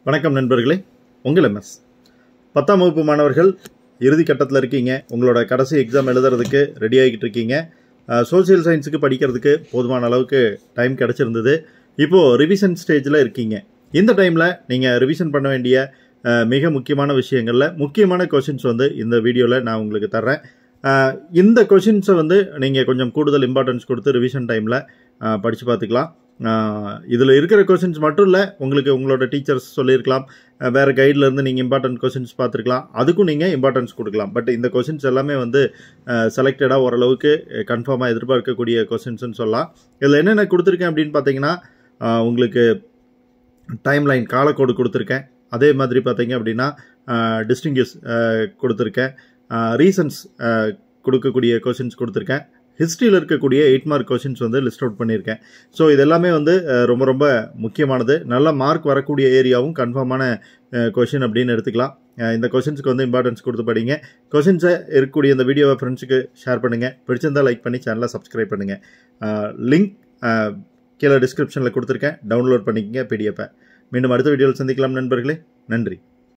வணக்கம் நண்பர்களே உங்கள் எம்எஸ் பத்தாம் வகுப்பு மாணவர்கள் இறுதி கட்டத்தில் இருக்கீங்க உங்களோட கடைசி எக்ஸாம் எழுதுறதுக்கு ரெடி ஆகிக்கிட்டு இருக்கீங்க சோஷியல் சயின்ஸுக்கு படிக்கிறதுக்கு போதுமான அளவுக்கு டைம் கிடச்சிருந்தது இப்போது ரிவிஷன் ஸ்டேஜில் இருக்கீங்க இந்த டைமில் நீங்கள் ரிவிஷன் பண்ண வேண்டிய அஹ், மிக முக்கியமான விஷயங்களில் முக்கியமான கொஷின்ஸ் வந்து இந்த வீடியோவில் நான் உங்களுக்கு தர்றேன் அஹ், இந்த கொஷின்ஸை வந்து நீங்கள் கொஞ்சம் கூடுதல் இம்பார்ட்டன்ஸ் கொடுத்து ரிவிஷன் டைமில் படித்து பார்த்துக்கலாம் இதில் இருக்கிற கொஷின்ஸ் மட்டும் இல்லை உங்களுக்கு உங்களோட டீச்சர்ஸ் சொல்லியிருக்கலாம் அஹ், வேற கைட்ல இருந்து நீங்கள் இம்பார்ட்டன்ட் கொஷின்ஸ் பார்த்துருக்கலாம் அதுக்கும் நீங்கள் இம்பார்ட்டன்ஸ் கொடுக்கலாம் பட் இந்த கொஷின்ஸ் எல்லாமே வந்து செலக்டடாக ஓரளவுக்கு கன்ஃபார்மாக எதிர்பார்க்கக்கூடிய கொஷின்ஸ்னு சொல்லலாம் இதில் என்னென்ன கொடுத்துருக்கேன் அப்படின்னு பார்த்தீங்கன்னா அஹ், உங்களுக்கு டைம் லைன் காலக்கோடு கொடுத்துருக்கேன் அதே மாதிரி பார்த்தீங்க அப்படின்னா டிஸ்டிங்கிஸ் கொடுத்துருக்கேன் ரீசன்ஸ் கொடுக்கக்கூடிய கொஷின்ஸ் கொடுத்துருக்கேன் ஹிஸ்ட்ரியில் இருக்கக்கூடிய எயிட் மார்க் கொஷின்ஸ் வந்து லிஸ்ட் அவுட் பண்ணியிருக்கேன் ஸோ இதெல்லாமே வந்து அஹ், ரொம்ப ரொம்ப முக்கியமானது நல்ல மார்க் வரக்கூடிய ஏரியாவும் கன்ஃபார்மான கொஷின் அப்படின்னு எடுத்துக்கலாம் அஹ், இந்த கொஷின்ஸ்க்கு வந்து இம்பார்ட்டன்ஸ் கொடுத்து படிங்க கொஷின்ஸை இருக்கக்கூடிய இந்த வீடியோவை ஃப்ரெண்ட்ஸுக்கு ஷேர் பண்ணுங்கள் பிடிச்சிருந்தா லைக் பண்ணி சேனலை சப்ஸ்கிரைப் பண்ணுங்கள் லிங்க் கீழே டிஸ்கிரிப்ஷனில் கொடுத்துருக்கேன் டவுன்லோட் பண்ணிக்கங்க பிடிஎஃப்பை மீண்டும் அடுத்த வீடியோவில் சந்திக்கலாம் நண்பர்களே நன்றி